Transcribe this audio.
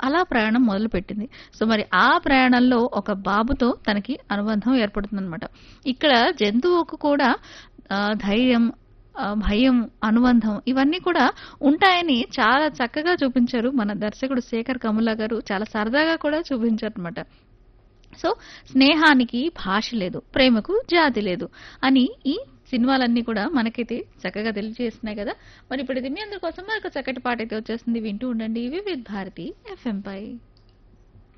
అలా ప్రయాణం మొదలుపెట్టింది సో మరి ఆ ప్రయాణంలో ఒక బాబుతో తనకి అనుబంధం ఏర్పడుతుందన్నమాట ఇక్కడ జంతువుకు కూడా ఆ, ధైర్యం ఆ, భయం అనుబంధం ఇవన్నీ కూడా ఉంటాయని చాలా చక్కగా చూపించారు మన దర్శకుడు శేఖర్ కములా గారు చాలా సరదాగా కూడా చూపించారు అనమాట సో స్నేహానికి భాష లేదు ప్రేమకు జాతి లేదు అని ఈ సినిమాలన్నీ కూడా మనకైతే చక్కగా తెలియజేస్తున్నాయి కదా మరి ఇప్పుడు ఇది మీ అందరి కోసం మరొక చక్కటి పాట అయితే వచ్చేస్తుంది వింటూ ఉండండి వివిధ్ భారతి ఎఫ్ఎం పై